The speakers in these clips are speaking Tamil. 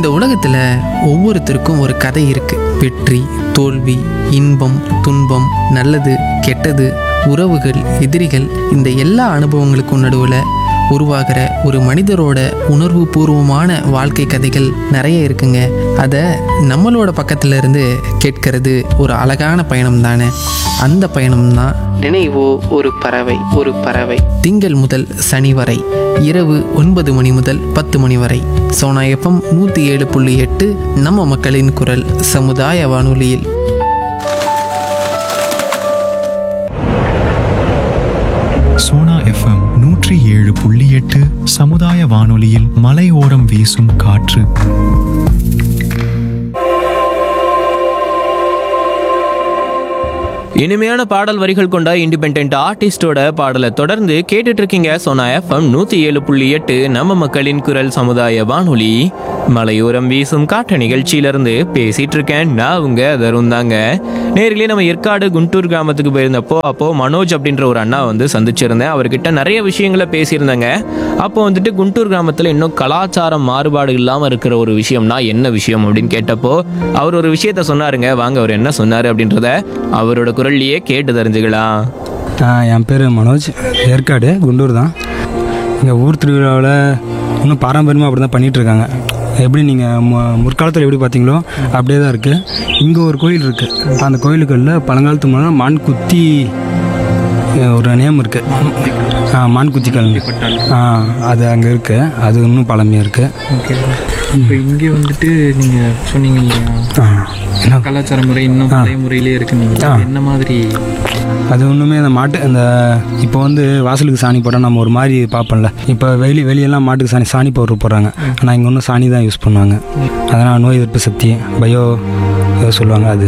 இந்த உலகத்தில் ஒவ்வொருத்தருக்கும் ஒரு கதை இருக்கு வெற்றி தோல்வி இன்பம் துன்பம் நல்லது கெட்டது உறவுகள் எதிரிகள் இந்த எல்லா அனுபவங்களுக்கும் நடுவில் உருவாகிற ஒரு மனிதரோட உணர்வு பூர்வமான வாழ்க்கை கதைகள் நிறைய இருக்குங்க அதை நம்மளோட பக்கத்துல இருந்து கேட்கறது ஒரு அழகான பயணம் தானே அந்த பயணம் தான் நினைவோ ஒரு பறவை ஒரு பறவை திங்கள் முதல் சனி வரை இரவு ஒன்பது மணி முதல் பத்து மணி வரை சோனா எஃப்எம் நூற்றி ஏழு புள்ளி எட்டு நம்ம மக்களின் குரல் சமுதாய வானொலியில் சோனா எஃப்எம் நூற்றி ஏழு புள்ளி எட்டு சமுதாய வானொலியில் மலையோரம் வீசும் காற்று இனிமையான பாடல் வரிகள் கொண்ட இண்டிபெண்ட் ஆர்டிஸ்டோட பாடலை தொடர்ந்து கேட்டுட்டு இருக்கீங்க சோனா எஃப்எம் நூத்தி ஏழு புள்ளி எட்டு நம்ம மக்களின் குரல் சமுதாய வானொலி மலையோரம் வீசும் காற்று நிகழ்ச்சியிலிருந்து பேசிட்டு இருக்கேன் நான் உங்க தருண் தாங்க நேரிலே நம்ம ஏற்காடு குண்டூர் கிராமத்துக்கு போயிருந்தப்போ அப்போ மனோஜ் அப்படின்ற ஒரு அண்ணா வந்து சந்திச்சிருந்தேன் அவர்கிட்ட நிறைய விஷயங்களை பேசியிருந்தேங்க அப்போ வந்துட்டு குண்டூர் கிராமத்தில் இன்னும் கலாச்சாரம் மாறுபாடு இல்லாமல் இருக்கிற ஒரு விஷயம்னா என்ன விஷயம் அப்படின்னு கேட்டப்போ அவர் ஒரு விஷயத்த சொன்னாருங்க வாங்க அவர் என்ன சொன்னார் அப்படின்றத அவரோட குரல்லையே கேட்டு தெரிஞ்சுக்கலாம் ஆ, என் பேர் மனோஜ் ஏற்காடு குண்டூர் தான் எங்கள் ஊர் திருவிழாவில் இன்னும் பாரம்பரியமாக அப்படி தான் பண்ணிகிட்ருக்காங்க எப்படி நீங்கள் முற்காலத்தில் எப்படி பார்த்தீங்களோ அப்படியே தான் இருக்குது இங்கே ஒரு கோயில் இருக்குது அந்த கோயிலுக்குள்ள பழங்காலத்து முன்னாடி மான் குத்தி அஹ், ஒரு நேம் இருக்குது ஆ மான் குத்திக்கல் ஆ அது அங்கே இருக்குது அது இன்னும் பழமையாக இருக்குது ஓகே இப்போ இங்கே வந்துட்டு நீங்கள் சொன்னீங்க இல்லையா ஆ என்ன கலாச்சார முறை இன்னும் பழைய முறையிலே இருக்குன்னீங்க அது என்ன மாதிரி அது ஒன்றுமே அந்த மாட்டு அந்த இப்போ வந்து வாசலுக்கு சாணி போட்டால் நம்ம ஒரு மாதிரி பார்ப்போம்ல இப்போ வெளி வெளியெல்லாம் மாட்டுக்கு சாணி சாணி பவுடர் போடுறாங்க ஆனால் இங்கே ஒன்றும் சாணி தான் யூஸ் பண்ணுவாங்க அதனால் நோய் எதிர்ப்பு சக்தி பயோ ஏதோ சொல்லுவாங்க அது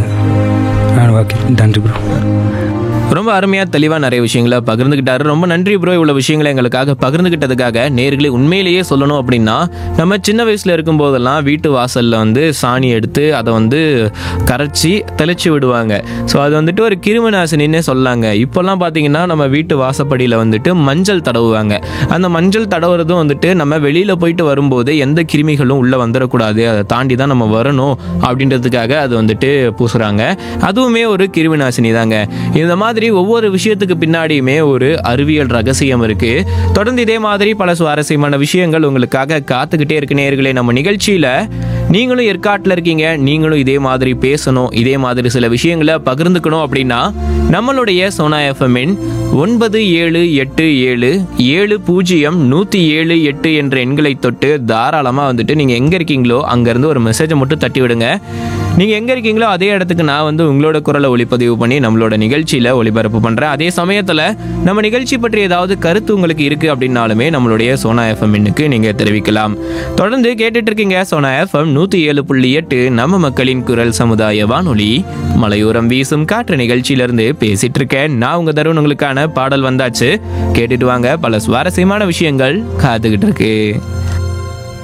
ஆ ஓகே நன்றி ப்ரோ ரொம்ப அருமையாக தெளிவாக நிறைய விஷயங்களை பகிர்ந்துக்கிட்டாரு ரொம்ப நன்றி ப்ரோ இவ்வளோ விஷயங்களை எங்களுக்காக பகிர்ந்துக்கிட்டதுக்காக நேர்களே உண்மையிலேயே சொல்லணும் அப்படின்னா நம்ம சின்ன வயசில் இருக்கும்போதெல்லாம் வீட்டு வாசலில் வந்து சாணி எடுத்து அதை வந்து கரைச்சி தெளிச்சு விடுவாங்க ஸோ அது வந்துட்டு ஒரு கிருமி நாசினின்னே சொல்லாங்க இப்போல்லாம் பார்த்தீங்கன்னா நம்ம வீட்டு வாசப்படியில் வந்துட்டு மஞ்சள் தடவுவாங்க அந்த மஞ்சள் தடவுறதும் வந்துட்டு நம்ம வெளியில் போயிட்டு வரும்போது எந்த கிருமிகளும் உள்ளே வந்துடக்கூடாது அதை தாண்டி தான் நம்ம வரணும் அப்படின்றதுக்காக அது வந்துட்டு பூசுகிறாங்க அதுவுமே ஒரு கிருமி நாசினி தாங்க இந்த மாதிரி ஒவ்வொரு விஷயத்துக்கு பின்னாடியுமே ஒரு அறிவியல் ரகசியம் இருக்கு தொடர்ந்து இதே மாதிரி பல சுவாரஸ்யமான விஷயங்கள் உங்களுக்காக காத்துக்கிட்டே இருக்கு நேர்களே நம்ம நிகழ்ச்சியில நீங்களும் ஏற்காட்டில் இருக்கீங்க நீங்களும் இதே மாதிரி பேசணும் இதே மாதிரி சில விஷயங்களை பகிர்ந்துக்கணும் அப்படின்னா நம்மளுடைய சோனா எஃப்எம்மின் ஒன்பது ஏழு எட்டு ஏழு ஏழு பூஜ்ஜியம் நூற்றி ஏழு எட்டு என்ற எண்களை தொட்டு தாராளமாக வந்துட்டு நீங்கள் எங்கே இருக்கீங்களோ அங்கேருந்து ஒரு மெசேஜை மட்டும் தட்டி விடுங்க நீங்கள் எங்கே இருக்கீங்களோ அதே இடத்துக்கு நான் வந்து உங்களோட குரலை ஒளிப்பதிவு பண்ணி நம்மளோட நிகழ்ச்சியில் ஒளிபரப்பு பண்ணுறேன் அதே சமயத்தில் நம்ம நிகழ்ச்சி பற்றி ஏதாவது கருத்து உங்களுக்கு இருக்குது அப்படின்னாலுமே நம்மளுடைய சோனா எஃப்எம் எண்ணுக்கு நீங்கள் தெரிவிக்கலாம் தொடர்ந்து கேட்டுட்டு இருக்கீங்க சோனா எஃப்எம் நூற்றி ஏழு புள்ளி எட்டு நம்ம மக்களின் குரல் சமுதாய வானொலி மலையோரம் வீசும் காற்று நிகழ்ச்சியிலிருந்து பேசிட்டு இருக்கேன் நான் உங்க தருண் உங்களுக்கான பாடல் வந்தாச்சு கேட்டுட்டு வாங்க பல சுவாரஸ்யமான விஷயங்கள் காத்துக்கிட்டு இருக்கு